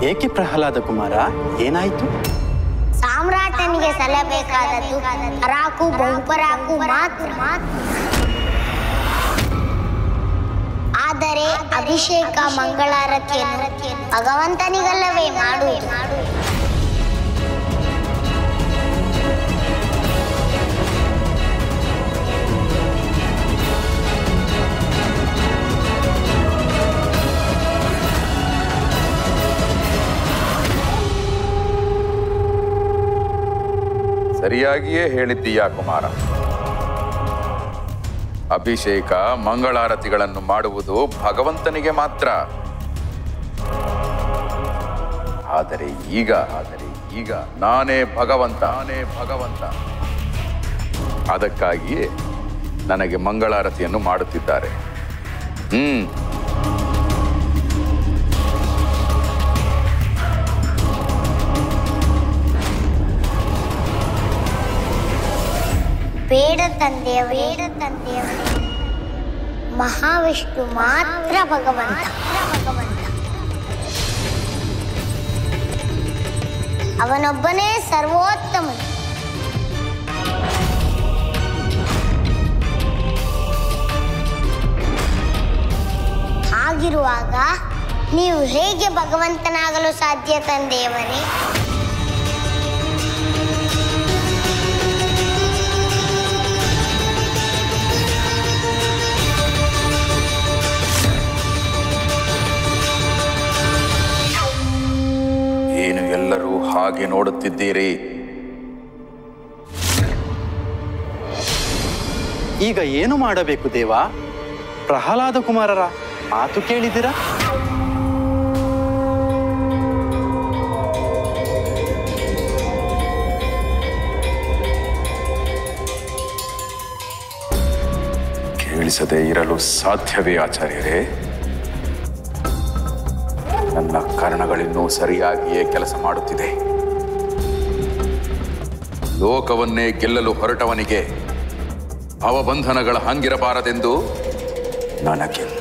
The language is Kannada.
ಏಕೆ ಪ್ರಹ್ಲಾದ ಕುಮಾರ ಏನಾಯ್ತು ಸಾಮ್ರಾಟನಿಗೆ ಸಲ್ಲಬೇಕಾದದ್ದು ಹರಾಕು ಬಹುಪರಾಕು ಮಾತ್ರ ಆದರೆ ಅಭಿಷೇಕ ಮಂಗಳಾರತಿಯನ್ನು ಭಗವಂತನಿಗಲ್ಲವೇ ಮಾಡುವುದು ಸರಿಯಾಗಿಯೇ ಹೇಳಿದ್ದೀಯಾ ಕುಮಾರ ಅಭಿಷೇಕ ಮಂಗಳಾರತಿಗಳನ್ನು ಮಾಡುವುದು ಭಗವಂತನಿಗೆ ಮಾತ್ರ ಆದರೆ ಈಗ ಆದರೆ ಈಗ ನಾನೇ ಭಗವಂತ ನಾನೇ ಭಗವಂತ ಅದಕ್ಕಾಗಿಯೇ ನನಗೆ ಮಂಗಳಾರತಿಯನ್ನು ಮಾಡುತ್ತಿದ್ದಾರೆ ಹ್ಮ್ ಬೇಡ ತಂದೆಯ ಬೇಡ ತಂದೆಯವರೇ ಮಹಾವಿಷ್ಣು ಮಾತ್ರ ಭಗವಂತ ಭಗವಂತ ಅವನೊಬ್ಬನೇ ಸರ್ವೋತ್ತಮನು ಹಾಗಿರುವಾಗ ನೀವು ಹೇಗೆ ಭಗವಂತನಾಗಲು ಸಾಧ್ಯ ತಂದೆಯವರೇ ಏನು ಎಲ್ಲರೂ ಹಾಗೆ ನೋಡುತ್ತಿದ್ದೀರಿ ಈಗ ಏನು ಮಾಡಬೇಕು ದೇವ ಪ್ರಹ್ಲಾದ ಕುಮಾರರ ಮಾತು ಕೇಳಿದಿರಾ ಕೇಳಿಸದೇ ಇರಲು ಸಾಧ್ಯವೇ ಆಚಾರ್ಯರೇ ನನ್ನ ಕರ್ಣಗಳಿನ್ನೂ ಸರಿಯಾಗಿಯೇ ಕೆಲಸ ಮಾಡುತ್ತಿದೆ ಲೋಕವನ್ನೇ ಗೆಲ್ಲಲು ಹೊರಟವನಿಗೆ ಅವಬಂಧನಗಳ ಹಂಗಿರಬಾರದೆಂದು ನನಗೆ